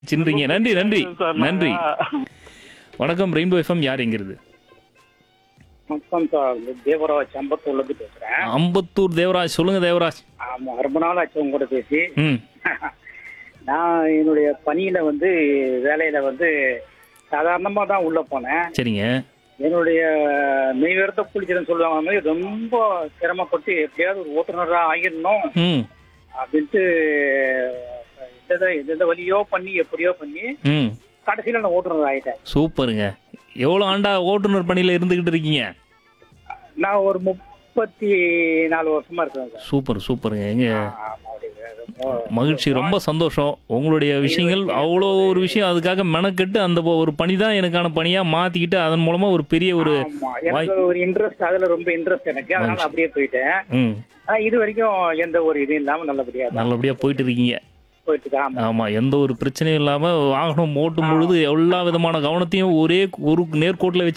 சின்றீங்க நன்றி நன்றி சார், நன்றி நான் வணக்கம் ரெயின்போ எஃப்எம் யார் எங்கிறது வணக்கம் சார் இந்த தேவராஜ் அம்பத்தூர்லேருந்து பேசுகிறேன் அம்பத்தூர் தேவராஜ் சொல்லுங்க தேவராஜ் ஆமாம் ரொம்ப நாள் ஆச்சு உங்க கூட பேசி ம் நான் என்னுடைய பணியில் வந்து வேலையில் வந்து சாதாரணமாக தான் உள்ளே போனேன் சரிங்க என்னுடைய மெய்வேர்த்த குளிக்கிறேன்னு சொல்லுவாங்க அந்த மாதிரி ரொம்ப சிரமப்பட்டு எப்படியாவது ஒரு ஓட்டுநராக ஆகிடணும் ம் அப்படின்ட்டு எந்த எந்த வழியோ பண்ணி எப்படியோ பண்ணி ம் கடைசியில் நான் ஓட்டுநர் ஆகிட்டேன் சூப்பருங்க எவ்வளோ ஆண்டா ஓட்டுநர் பணியில் இருந்துக்கிட்டு இருக்கீங்க நான் ஒரு முப்பத்தி நாலு வருஷமா இருக்கேன் சார் சூப்பர் சூப்பருங்க எங்க ஆமா, அப்படிங்க. ரொம்ப மகிழ்ச்சி ரொம்ப சந்தோஷம் உங்களுடைய விஷயங்கள் அவ்வளோ ஒரு விஷயம் அதுக்காக மெனக்கெட்டு அந்த ஒரு பணி தான் எனக்கான பணியாக மாற்றிக்கிட்டு அதன் மூலமாக ஒரு பெரிய ஒரு ஆமா எனக்கு ஒரு இன்ட்ரெஸ்ட் அதுல ரொம்ப இன்ட்ரெஸ்ட் எனக்கு அதனால அப்படியே போயிட்டேன் ம் ஆனா இது வரைக்கும் எந்த ஒரு இதுவும் இல்லாம நல்லபடியா தான் நல்லபடியாக போயிட்டு இருக்கீங்க போயிட்டு தான் ஆமா. ஆமாம் எந்த ஒரு பிரச்சனையும் இல்லாமல் வாகனம் ஓட்டும் பொழுது எல்லா விதமான கவனத்தையும் ஒரே ஒரு நேர்கோட்டில் வச்சு